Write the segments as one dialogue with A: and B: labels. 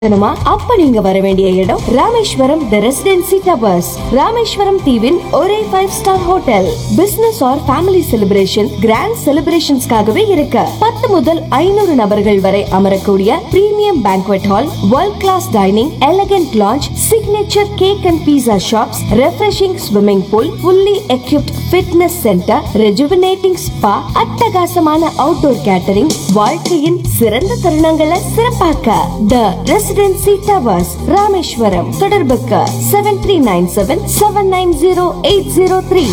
A: வேணுமா அப்ப நீங்க வர வேண்டிய இடம் Rameswaram the residency towers Rameswaram தீவின் ஒரே five star hotel business or family celebration grand செலிப்ரேஷன்ஸ்க்காகவே இருக்கு பத்து முதல் ஐநூறு நபர்கள் வரை அமரக்கூடிய premium banquet hall world class dining elegant lounge signature cake and pizza shops refreshing swimming pool fully equipped fitness centre rejuvenating spa அட்டகாசமான அவுட்டோர் கேட்டரிங் வாழ்க்கையின் சிறந்த தருணங்களை சிறப்பாக்க த ரெசிடென்சி டவர்ஸ் ராமேஸ்வரம் தொடர்புக்கு seven three nine seven seven nine zero eight zero three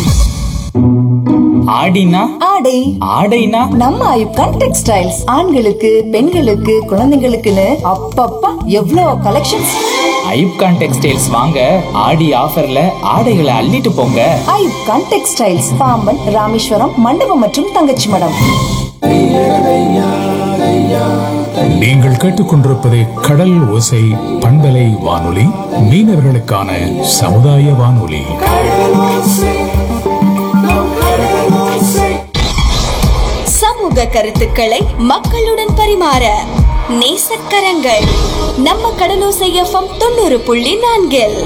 B: ஆடினா
C: ஆடை
B: ஆடைனா
C: நம்ம ஐப்கான் textiles ஆண்களுக்கு பெண்களுக்கு குழந்தைங்களுக்குன்னு அப்பப்பா எவ்வளோ கலெக்ஷன்ஸ்
B: ஐப்கான் டெக்ஸ்டைல்ஸ் வாங்க ஆடி ஆஃபர்ல ஆடைகளை அள்ளிட்டு போங்க
C: ஐப்கான் டெக்ஸ்டைல்ஸ் பாம்பன் ராமேஸ்வரம் மண்டபம் மற்றும் தங்கச்சி மடம்
D: நீங்கள் கேட்டுக்கொண்டிருப்பது கடல் ஓசை பண்பலை வானொலி மீனவர்களுக்கான சமுதாய வானொலி
A: சமூக கருத்துக்களை மக்களுடன் பரிமாற நேசக்கரங்கள் நம்ம கடலோசை எஃப்எம் தொண்ணூறு புள்ளி நான்கில்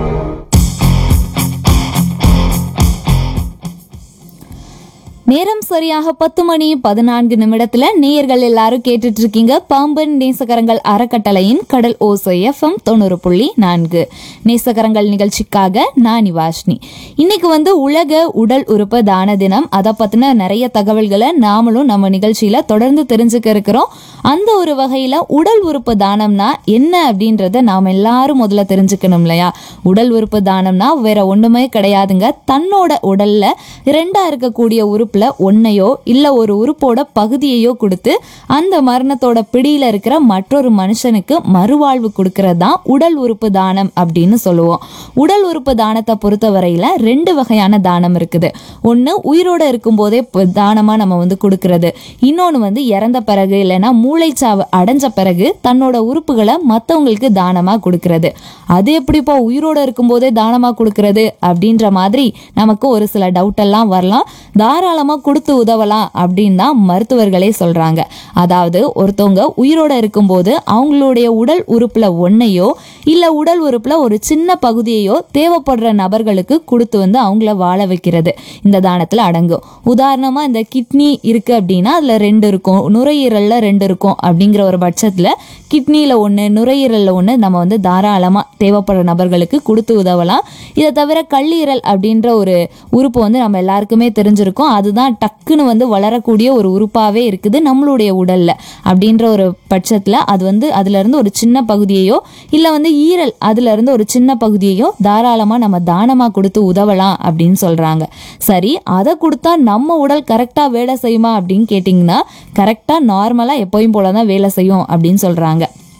E: நேரம் சரியாக பத்து மணி பதினான்கு நிமிடத்துல நேயர்கள் எல்லாரும் கேட்டுட்டு இருக்கீங்க பாம்பன் நேசகரங்கள் அறக்கட்டளையின் கடல் ஓசை எஃப்எம் தொண்ணூறு புள்ளி நான்கு நேசகரங்கள் நிகழ்ச்சிக்காக நான் வாஷ்னி இன்னைக்கு வந்து உலக உடல் உறுப்பு தான தினம் அதை பத்தின நிறைய தகவல்களை நாமளும் நம்ம நிகழ்ச்சியில தொடர்ந்து தெரிஞ்சுக்க இருக்கிறோம் அந்த ஒரு வகையில உடல் உறுப்பு தானம்னா என்ன அப்படின்றத நாம எல்லாரும் முதல்ல தெரிஞ்சுக்கணும் இல்லையா உடல் உறுப்பு தானம்னா வேற ஒண்ணுமே கிடையாதுங்க தன்னோட உடல்ல ரெண்டா இருக்கக்கூடிய உறுப்புல ஒன்னையோ இல்ல ஒரு உறுப்போட பகுதியையோ கொடுத்து அந்த மரணத்தோட பிடியில இருக்கிற மற்றொரு மனுஷனுக்கு மறுவாழ்வு கொடுக்கறது தான் உடல் உறுப்பு தானம் அப்படின்னு சொல்லுவோம் உடல் உறுப்பு தானத்தை பொறுத்தவரையில ரெண்டு வகையான தானம் இருக்குது ஒண்ணு உயிரோட இருக்கும்போதே ப- தானமா நம்ம வந்து கொடுக்கறது இன்னொன்னு வந்து இறந்த பிறகு இல்லைன்னா மூளைச்சாவு அடைஞ்ச பிறகு தன்னோட உறுப்புகளை மத்தவங்களுக்கு தானமா கொடுக்கறது அது எப்படிப்பா உயிரோட இருக்கும்போதே தானமா கொடுக்கறது அப்படின்ற மாதிரி நமக்கு ஒரு சில டவுட் எல்லாம் வரலாம் தாராளமா கொடுத்து உதவலாம் அப்படின்னு தான் மருத்துவர்களே சொல்றாங்க அதாவது ஒருத்தவங்க உயிரோட இருக்கும்போது அவங்களுடைய உடல் உறுப்புல ஒன்னையோ இல்ல உடல் உறுப்புல ஒரு சின்ன பகுதியையோ தேவைப்படுற நபர்களுக்கு கொடுத்து வந்து அவங்கள வாழ வைக்கிறது இந்த தானத்துல அடங்கும் உதாரணமா இந்த கிட்னி இருக்கு அப்படின்னா அதுல ரெண்டு இருக்கும் நுரையீரல்ல ரெண்டு இருக்கும் அப்படிங்கிற ஒரு பட்சத்துல கிட்னில ஒண்ணு நுரையீரல்ல ஒண்ணு நம்ம வந்து தாராளமா தேவைப்படுற நபர்களுக்கு கொடுத்து உதவலாம் இதை தவிர கல்லீரல் அப்படின்ற ஒரு உறுப்பு வந்து நம்ம எல்லாருக்குமே தெரிஞ்சிருக்கும் அதுதான் டக்குன்னு வந்து வளரக்கூடிய ஒரு உறுப்பாவே இருக்குது நம்மளுடைய உடல்ல அப்படின்ற ஒரு பட்சத்துல அது வந்து அதுல இருந்து ஒரு சின்ன பகுதியையோ இல்ல வந்து ஈரல் அதுல இருந்து ஒரு சின்ன பகுதியையோ தாராளமா நம்ம தானமா கொடுத்து உதவலாம் அப்படின்னு சொல்றாங்க சரி அதை கொடுத்தா நம்ம உடல் கரெக்டா வேலை செய்யுமா அப்படின்னு கேட்டிங்கன்னா கரெக்டா நார்மலா எப்பயும் போல தான் வேலை செய்யும் அப்படின்னு சொல்றாங்க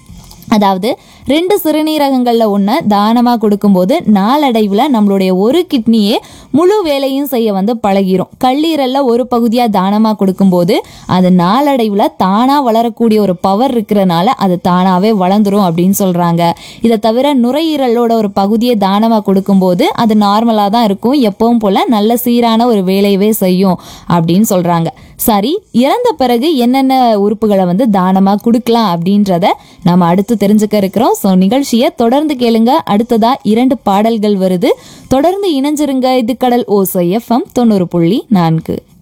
E: அதாவது ரெண்டு சிறுநீரகங்கள்ல ஒன்று தானமாக கொடுக்கும்போது நாளடைவில் நம்மளுடைய ஒரு கிட்னியே முழு வேலையும் செய்ய வந்து பழகிரும் கல்லீரல்ல ஒரு பகுதியாக தானமாக கொடுக்கும்போது அது நாளடைவில் தானாக வளரக்கூடிய ஒரு பவர் இருக்கிறனால அது தானாகவே வளர்ந்துரும் அப்படின்னு சொல்கிறாங்க இதை தவிர நுரையீரலோட ஒரு பகுதியை தானமாக கொடுக்கும்போது அது நார்மலாக தான் இருக்கும் எப்பவும் போல் நல்ல சீரான ஒரு வேலையவே செய்யும் அப்படின்னு சொல்கிறாங்க சரி இறந்த பிறகு என்னென்ன உறுப்புகளை வந்து தானமாக கொடுக்கலாம் அப்படின்றத நம்ம அடுத்து தெரிஞ்சுக்க இருக்கிறோம் ஸோ நிகழ்ச்சியை தொடர்ந்து கேளுங்க அடுத்ததா இரண்டு பாடல்கள் வருது தொடர்ந்து இணைஞ்சிருங்க இது கடல் ஓசை எஃப்எம் தொண்ணூறு புள்ளி நான்கு